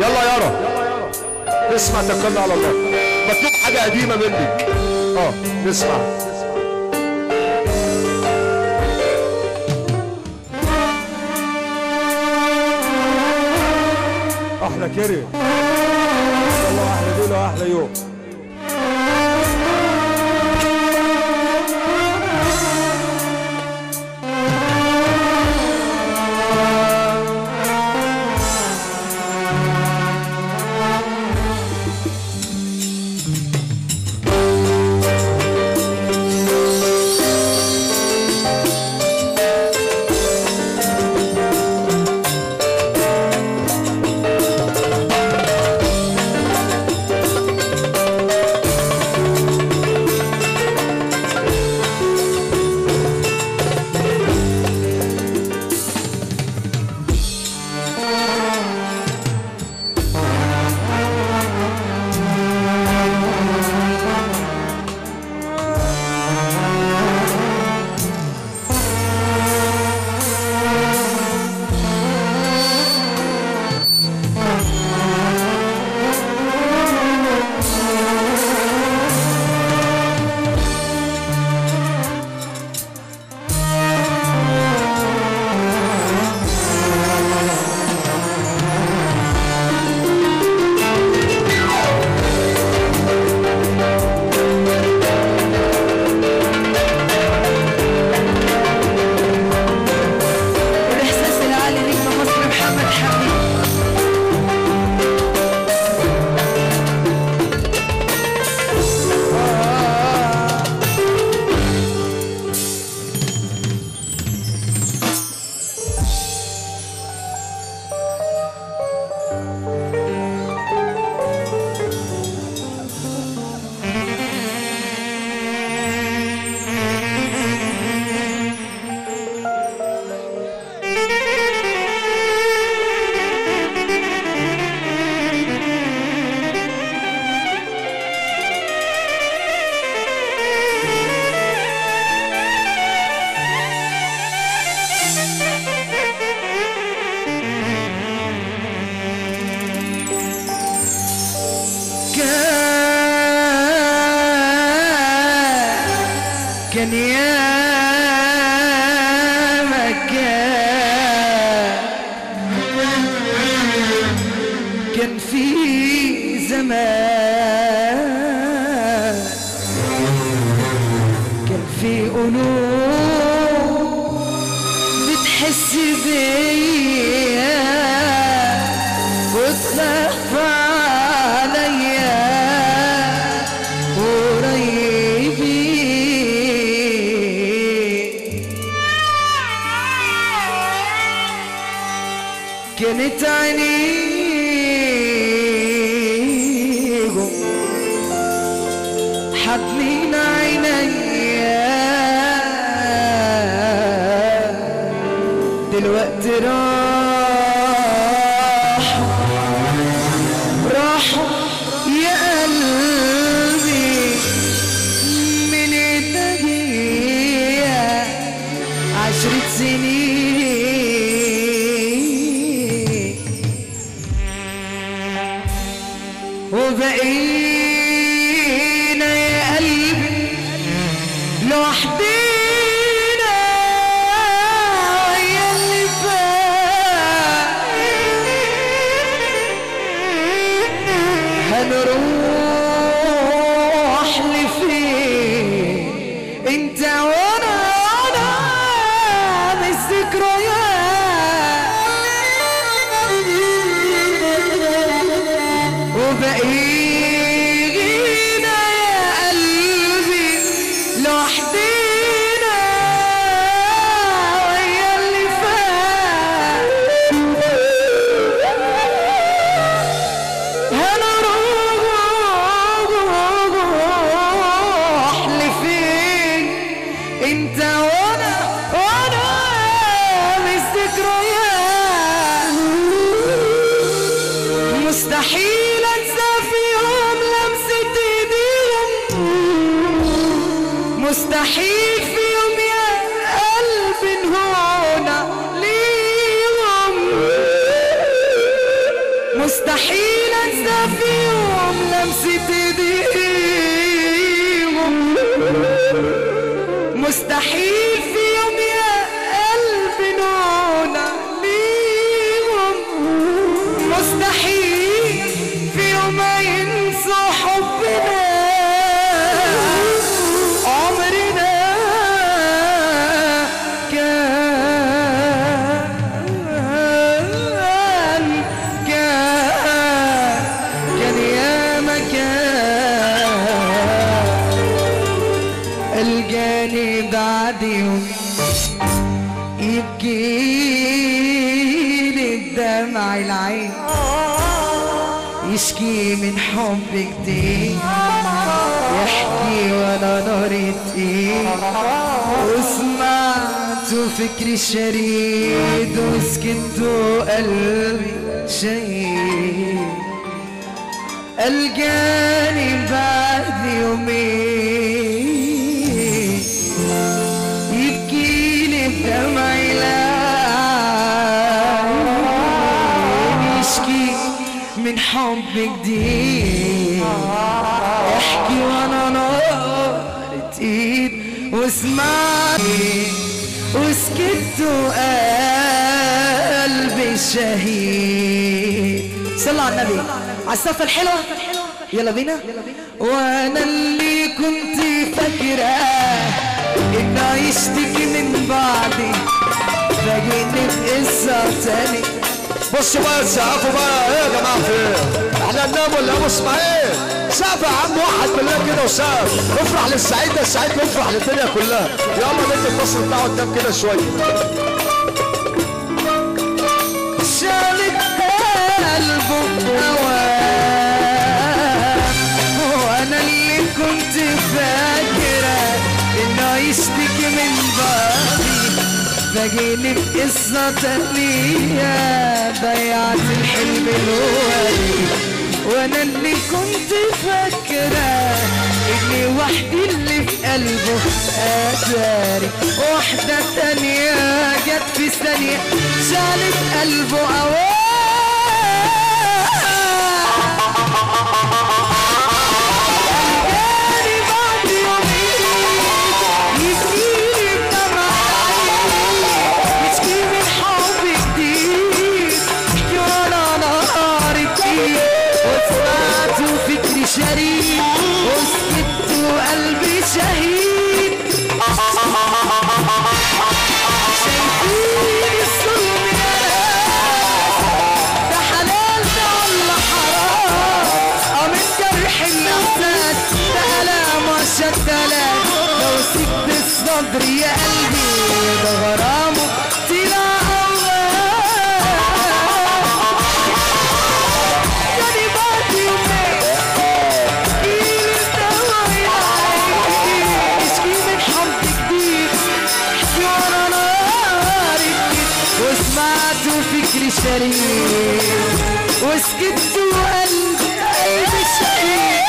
يلا يارا اسمع توكلنا على الله مطلوب حاجة قديمة مني اه نسمع احلى كريم والله احلى ليله واحلى يوم الإحساس العالي نجم مصر محمد حميد كان كان يا مكان كان في زمان كان في قلوب بتحس بيا وتخاف عليا قريبين كانت عينيهم حاضنين عينيا دلوقتي راحوا راحوا يا قلبي من ايديا عشرة سنين وبقينا يا قلبي لوحدينا ويا اللي فات هنروح لفين انت وانا وانا بالذكريات وبقينا يا قلبي لوحدينا ويا اللي فات هنروح لفين انت وانا وانا بالذكريات مستحيل انسى في يوم لمسة ايديهم مستحيل في يوم يا قلبي نهونا ليهم مستحيل انسى في يوم لمسة ايديهم مستحيل في يوم يا قلبي نون عليهم مستحيل في يوم ينسوا حبنا عمرنا كان كان كان يا مكان الجاني بعد يوم يبكيلي الدمع العين يشكي من حب كتير يحكي وانا نار تقيل وسمعت فكري شريد وسكت وقلبي شهيد الجاني بعد يومين يبكي لي بدمع العين يشكي من حب جديد يحكي وانا نارت ايد وسمعني وسكت وقلبي شهيد صلى على النبي على الصفة الحلوة يلا بينا وانا اللي كنت فاكرة انه يشتكي من بعدي فاجئني بقصة تاني بصوا بقى تسقفوا بقى ايه يا جماعه في ايه؟ احنا ننام ولا ابو اسماعيل؟ سقف يا عم واحد بالله كده وسقف افرح للسعيد ده السعيد بيفرح للدنيا كلها يلا ندي النصر بتاعه قدام كده شويه شالت قلبه هواه وانا اللي كنت فاكرة انه يشتكي من بعضي فاجئني بقصة تانية ضيعت الحلم الوالي وانا اللي كنت فاكرة اني وحدي اللي في قلبه اتاري واحدة تانية جت في ثانية شالت قلبه اواه جاني بعد يومين يجيلي بدمع عيني يشكي من حب جديد يحكي وانا نهار كتير وسمعت فكري شريد وسكت وقلبي شهيد شايفين الظلم يا ناس ده حلال ده ولا حرام اه من جرح الاحساس ده الام وشد الام لو سكت الصدر يا قلبي ده غرامه طلع اوام جاني بعد يومين جيلي الدوا يعيش يشكي من حب جديد يحكي وانا نار جديد وسمعت فكري شريك وسكت وقلبي قلبي شقيق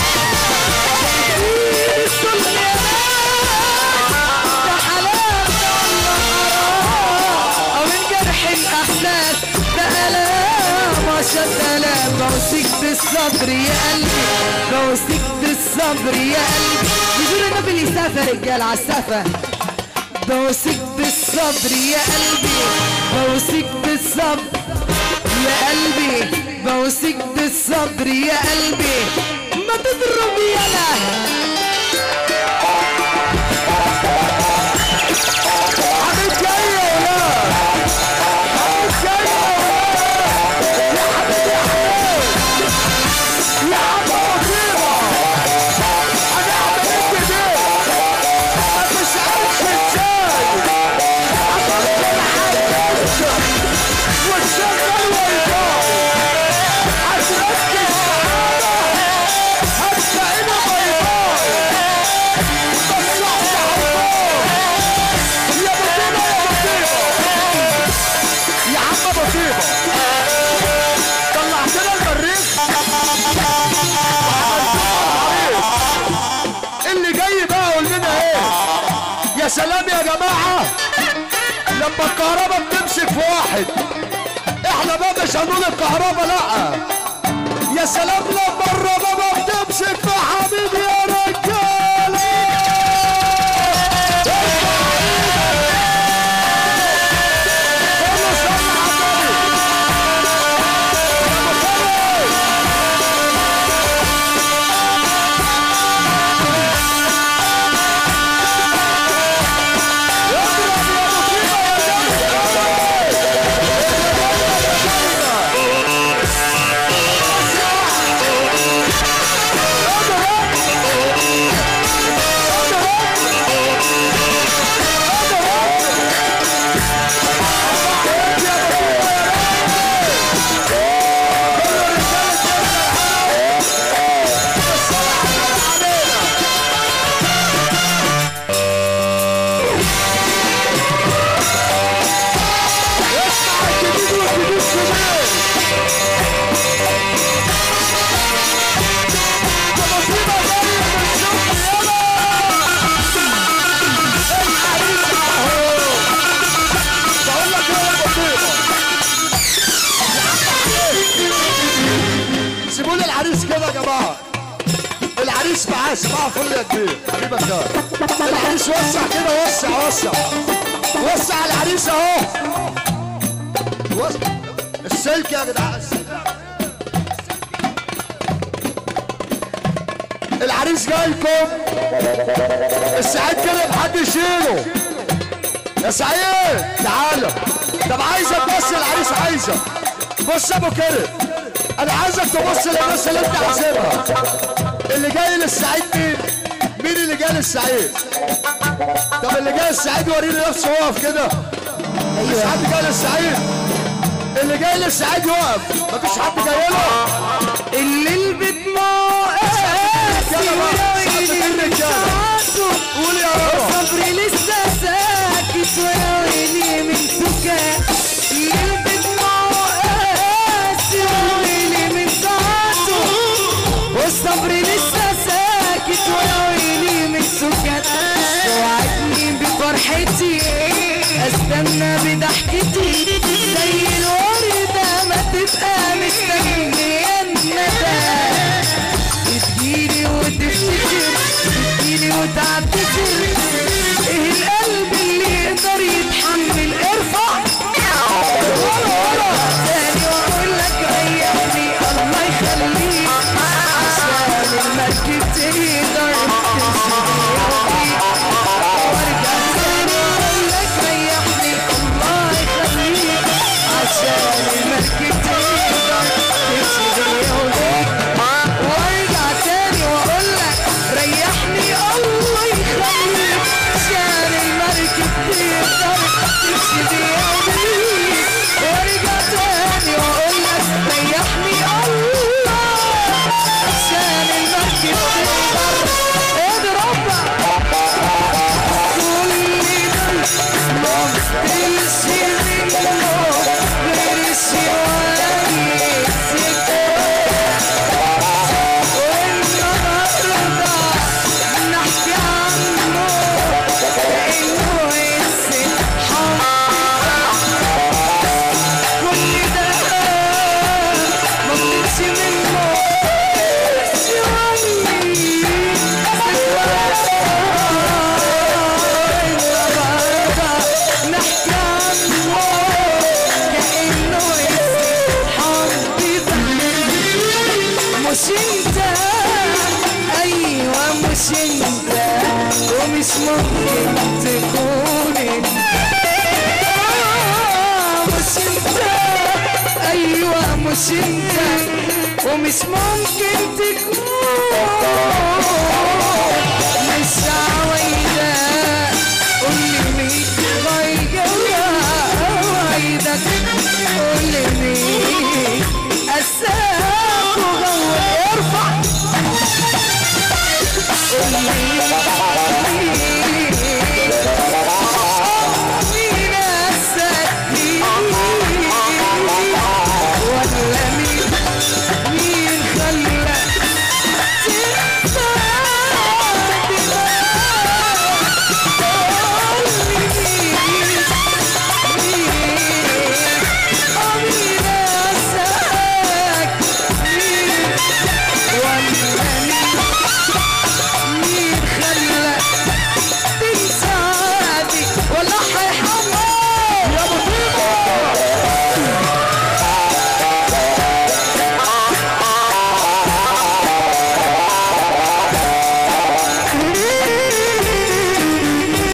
شايفين الظلم يا ناس ده حلال ده ولا حرام أو من جرح الأحساس ده ألام وشد ألام بوسكت الصبر يا قلبي بوسكت الصبر يا قلبي يقول النبي اللي سافر رجال على السفر بوسكت الصبر يا قلبي بوسكت الصبر يا قلبي بوسكت الصبر يا قلبي ما تضرب يلا حبيب جاي يا ولاد حبيب جاي يا ولاد يا حبيبي يا حبيبي يا عم بطيبه هنعمل ايه كده ما تسالش ازاي هتفضل حياتك وتشغل وايفاي هتركز معانا هتلاقينا وايفاي بس واحده هتفوق يا بطيبه يا بطيبه يا عم بطيبه طلعت لنا المريخ اللي جاي بقى قول لنا ايه يا سلام يا جماعه لما الكهرباء بتمسك في واحد احنا احنا بقى مش هنقول الكهرباء لا يا سلام لما الربابة بتمسك في حبيبي يا رجالة كله صلى على النبي. يا مخرج. اضرب يا مصيبة يا جامد اسمع الجديد والجديد كمان ده مصيبة جاية من الشغل يلا الحريق اهو بقول لك ايه المصيبة سيبوا لي العريس كده يا جماعة العريس معاه صباح فل يا كبير حبيبك ده العريس وسع كده وسع وسع وسع العريس اهو وسع السلك يا جدعان السلك. العريس جاي لكم السعيد كده محد يشيله يا سعيد تعالى طب عايزك بص العريس عايزك بص يا ابو كرم انا عايزك تبص للناس اللي انت عازمها اللي جاي للسعيد مين مين اللي جاي للسعيد طب اللي جاي للسعيد وريني نفسه واقف كده مفيش حد جاي للسعيد اللي جاي للسعيد يقف مفيش حد جاي له اللي بدموع قاسي يلا بقى، ويا سقف ويلي من الرجالة. ساعته قول يا رب صبري لسه ساكت ويا ويلي من سكات اللي بدموع قاسي ويلي من ساعته والصبر لسه ساكت ويا ويلي من سكات وعدني بفرحتي استنى بضحكتي زي الوردة ما تبقى مستنية الندى تجيلي وتفتكر تجيلي وتعتذر ايه القلب اللي يقدر يتحمل ارفع ورا ورا تاني واقول لك ريحني الله يخليك عشان المركب تقدر تمشي وارجع تاني واقول لك ريحني الله يخليك عشان المركب تقدر تمشي بيا وارجع تاني واقول لك ريحني الله يخليك عشان المركب تقدر تمشي بيا وارجع تاني واقول لك ريحني الله عشان المركب تقدر اضرب كل دول ممكنش منه غير شوية سكات والنهارده نحكي عنه كأنه السبحان كل ده ممكنش منه شوية نحكي عنه كأنه السبحان مش انت ايوه مش انت ومش ممكن تكون انت آه، مش انت ايوه مش انت ومش ممكن تكون